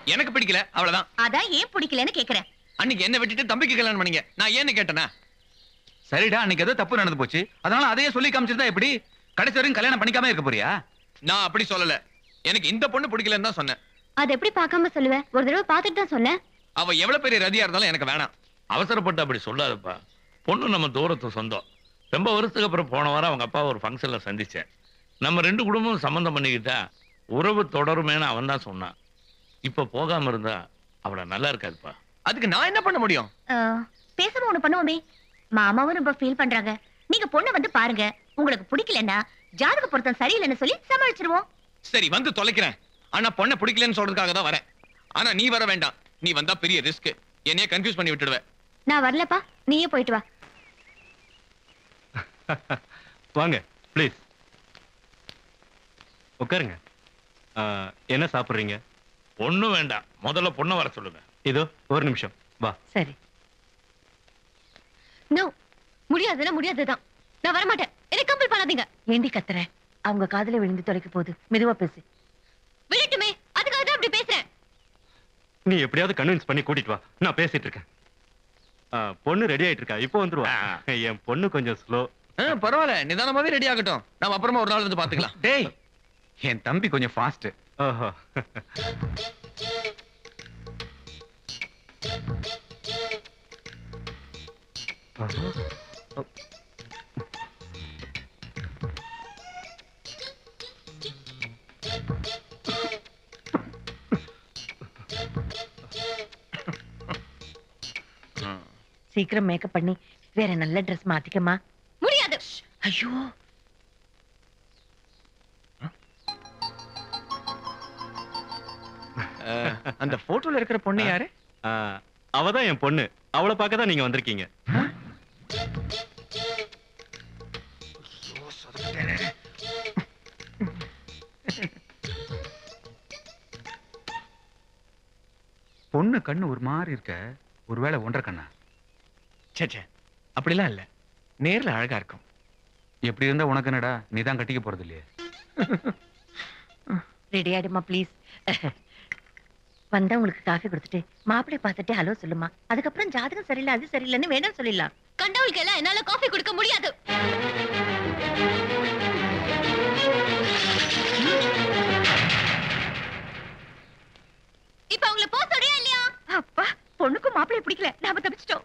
எனக்கு பிடிக்கல அவ்வளவுதான் அதான் ஏன் பிடிக்கலன்னு கேக்குறேன் அன்னைக்கு என்ன விட்டுட்டு தம்பிக்கு கல்யாணம் பண்ணீங்க நான் ஏன்னு கேட்டேனா சரிடா அன்னைக்கு ஏதோ தப்பு நடந்து போச்சு அதனால அதையே சொல்லி காமிச்சிருந்தா எப்படி கடைசி வரைக்கும் கல்யாணம் பண்ணிக்காம இருக்க போறியா நான் அப்படி சொல்லல எனக்கு இந்த பொண்ணு பிடிக்கலன்னு தான் சொன்னேன் அது எப்படி பார்க்காம சொல்லுவேன் ஒரு தடவை பார்த்துட்டு தான் சொன்னேன் அவ எவ்வளவு பெரிய ரதியா இருந்தாலும் எனக்கு வேணாம் அவசரப்பட்டு அப்படி சொல்லாதப்பா பொண்ணு நம்ம தூரத்து சொந்தம் ரொம்ப வருஷத்துக்கு அப்புறம் போன வாரம் அவங்க அப்பா ஒரு ஃபங்க்ஷன்ல சந்திச்சேன் நம்ம ரெண்டு குடும்பமும் சம்மந்தம் பண்ணிக்கிட்டா உறவு தொடருமேன்னு அவன் தான் சொன்னான் இப்ப போகாம இருந்தா அவள நல்லா இருக்காதுப்பா அதுக்கு நான் என்ன பண்ண முடியும் அஹ், பேசாம ஒண்ணு பண்ணுவோமே மாமாவும் ரொம்ப ஃபீல் பண்றாங்க நீங்க பொண்ணை வந்து பாருங்க உங்களுக்கு பிடிக்கலன்னா ஜாதக பொருத்தம் சரியில்லைன்னு சொல்லி சமாளிச்சிருவோம் சரி வந்து தொலைக்கிறேன் ஆனா பொண்ணை பிடிக்கலன்னு சொல்றதுக்காக தான் வரேன் ஆனா நீ வர வேண்டாம் நீ வந்தா பெரிய ரிஸ்க் என்னைய கன்ஃபியூஸ் பண்ணி விட்டுடுவ நான் வரலப்பா நீயே போயிட்டு வா வாங்க ப்ளீஸ் உட்காருங்க ஆ, என்ன சாப்பிட்றீங்க ஒண்ணும் வேண்டாம் முதல்ல பொண்ணை வர சொல்லுங்க இதோ ஒரு நிமிஷம் வா சரி நோ முடியாதுன்னா முடியாதுதான் நான் வர மாட்டேன் என்ன கம்பல் பண்ணாதீங்க ஏண்டி கத்துற அவங்க காதுல விழுந்து தொலைக்க போகுது மெதுவா பேசு விடட்டுமே அதுக்காக தான் அப்படி பேசுறேன் நீ எப்படியாவது கன்வின்ஸ் பண்ணி கூட்டிட்டு வா நான் பேசிட்டு இருக்கேன் ஆ, பொண்ணு ரெடி ஆயிட்டு இருக்கா இப்போ வந்துருவா என் பொண்ணு கொஞ்சம் ஸ்லோ ஆ, பரவாயில்ல நிதானமாவே ரெடி ஆகட்டும் நம்ம அப்புறமா ஒரு நாள் வந்து பாத்துக்கலாம் டேய் என் தம்பி கொஞ்சம் ஃபாஸ்ட் ஓஹோ சீக்கிரம் மேக்கப் பண்ணி வேற நல்ல ட்ரெஸ் மாத்திக்கமா முடியாது ஐயோ அந்த போட்டோல இருக்கிற பொண்ணு யாரு ஆ, அவ தான் என் பொண்ணு அவளை பார்க்க தான் நீங்க வந்திருக்கீங்க பொண்ணு கண்ணு ஒரு மாதிரி இருக்க ஒருவேளை ஒன்றரை கண்ணா ச்சே ச்சே அப்படிலாம் இல்ல நேர்ல அழகா இருக்கும் எப்படி இருந்தா உனக்கு என்னடா நீ தான் கட்டிக்க போறது இல்லையே ரெடி ஆயிடுமா ப்ளீஸ் வந்தா உங்களுக்கு காஃபி கொடுத்துட்டு மாப்பிள்ளை பார்த்துட்டு ஹலோ சொல்லுமா அதுக்கப்புறம் ஜாதகம் சரியில்லை அது சரியில்லைன்னு வேணாம் சொல்லிடலாம் கண்டவளுக்கு எல்லாம் என்னால காஃபி கொடுக்க முடியாது இப்ப அவங்கள போக சொல்றியா இல்லையா அப்பா பொண்ணுக்கும் மாப்பிள்ளை பிடிக்கல நாம தப்பிச்சிட்டோம்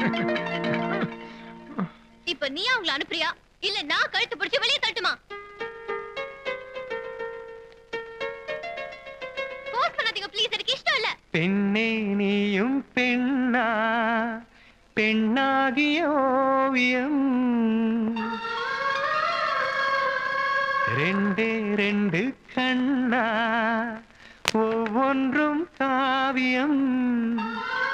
இப்ப நீ அவங்கள அனுப்புறியா இல்ல நான் கழுத்து பிடிச்சு வெளியே தட்டுமா போஸ்ட் பண்ணாதீங்க ப்ளீஸ் எனக்கு இஷ்டம் இல்ல பெண்ணே நீயும் பெண்ணா பெண்ணாகிய ஓவியம் ரெண்டே ரெண்டு கண்ணா ஒவ்வொன்றும் காவியம்